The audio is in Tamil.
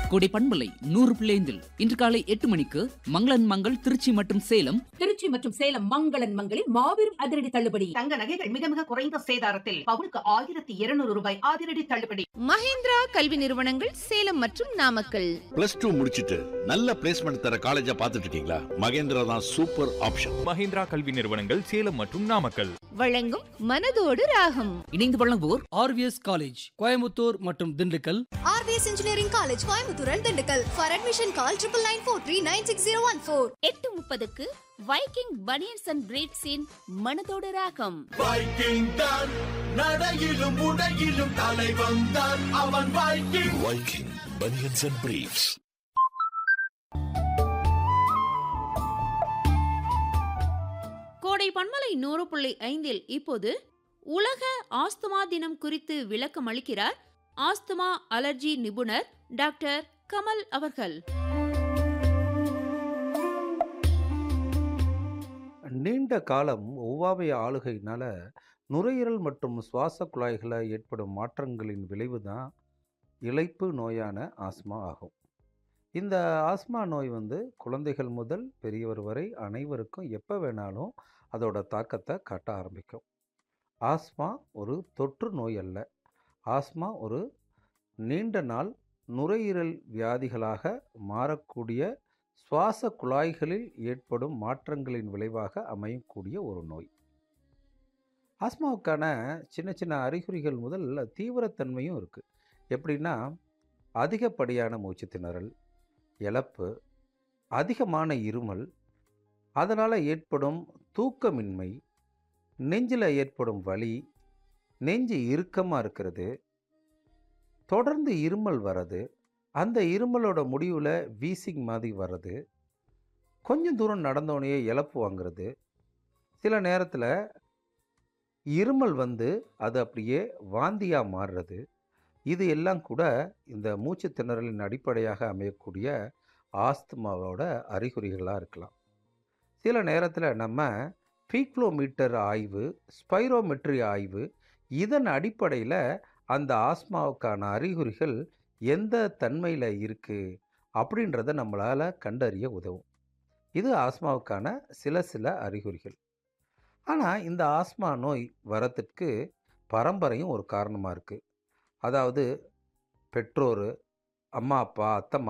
கொடை பண்பலை நூறு பிள்ளைந்தில் இன்று காலை எட்டு மணிக்கு மங்களன் மங்கள் திருச்சி மற்றும் சேலம் திருச்சி மற்றும் சேலம் மங்களன் மங்களில் மாபெரும் அதிரடி தள்ளுபடி தங்க நகைகள் மிக மிக குறைந்த சேதாரத்தில் பவுனுக்கு ஆயிரத்தி இருநூறு ரூபாய் அதிரடி தள்ளுபடி மஹேந்திரா கல்வி நிறுவனங்கள் சேலம் மற்றும் நாமக்கல் பிளஸ் டூ முடிச்சிட்டு நல்ல பிளேஸ்மெண்ட் தர காலேஜா பார்த்துட்டு இருக்கீங்களா மகேந்திரா தான் சூப்பர் ஆப்ஷன் மஹிந்திரா கல்வி நிறுவனங்கள் சேலம் மற்றும் நாமக்கல் வழங்கும் மனதோடு ராகம் இணைந்து வழங்குவோர் ஆர்விஎஸ் காலேஜ் கோயம்புத்தூர் மற்றும் Dindigul RVS engineering college Coimbatore and Dindigul for admission call triple nine four three nine six zero one four எட்டு முப்பதுக்கு வைக்கிங் பனியன்ஸ் அண்ட் பிரீட்ஸின் மனதோடு ராகம் வைக்கிங் தான் நடையிலும் உடையிலும் தலை வந்தான் அவன் Viking Viking banians and briefs கோடை பன்மலை நூறு புள்ளி ஐந்தில் இப்போது உலக ஆஸ்துமா தினம் குறித்து விளக்கம் அளிக்கிறார் ஆஸ்துமா அலர்ஜி நிபுணர் டாக்டர் கமல் அவர்கள் நீண்ட காலம் ஒவ்வாமை ஆளுகையினால நுரையீரல் மற்றும் சுவாச குழாய்களில் ஏற்படும் மாற்றங்களின் விளைவு தான் இளைப்பு நோயான ஆஸ்மா ஆகும் இந்த ஆஸ்மா நோய் வந்து குழந்தைகள் முதல் பெரியவர் வரை அனைவருக்கும் எப்போ வேணாலும் அதோட தாக்கத்தை காட்ட ஆரம்பிக்கும் ஆஸ்மா ஒரு தொற்று நோய் அல்ல ஆஸ்மா ஒரு நீண்ட நாள் நுரையீரல் வியாதிகளாக மாறக்கூடிய சுவாச குழாய்களில் ஏற்படும் மாற்றங்களின் விளைவாக அமையக்கூடிய ஒரு நோய் ஆஸ்மாவுக்கான சின்ன சின்ன அறிகுறிகள் முதல் தீவிரத்தன்மையும் இருக்குது எப்படின்னா அதிகப்படியான மூச்சு திணறல் இழப்பு அதிகமான இருமல் அதனால் ஏற்படும் தூக்கமின்மை நெஞ்சில் ஏற்படும் வலி நெஞ்சு இறுக்கமாக இருக்கிறது தொடர்ந்து இருமல் வர்றது அந்த இருமலோட முடிவில் வீசிங் மாதிரி வர்றது கொஞ்சம் தூரம் நடந்தோடனே இழப்பு வாங்குறது சில நேரத்தில் இருமல் வந்து அது அப்படியே வாந்தியாக மாறுறது இது எல்லாம் கூட இந்த மூச்சு திணறலின் அடிப்படையாக அமையக்கூடிய ஆஸ்துமாவோட அறிகுறிகளாக இருக்கலாம் சில நேரத்தில் நம்ம பீக்லோமீட்டர் ஆய்வு ஸ்பைரோமெட்ரி ஆய்வு இதன் அடிப்படையில் அந்த ஆஸ்மாவுக்கான அறிகுறிகள் எந்த தன்மையில் இருக்குது அப்படின்றத நம்மளால் கண்டறிய உதவும் இது ஆஸ்மாவுக்கான சில சில அறிகுறிகள் ஆனால் இந்த ஆஸ்மா நோய் வரத்துக்கு பரம்பரையும் ஒரு காரணமாக இருக்குது அதாவது பெற்றோர் அம்மா அப்பா அத்தை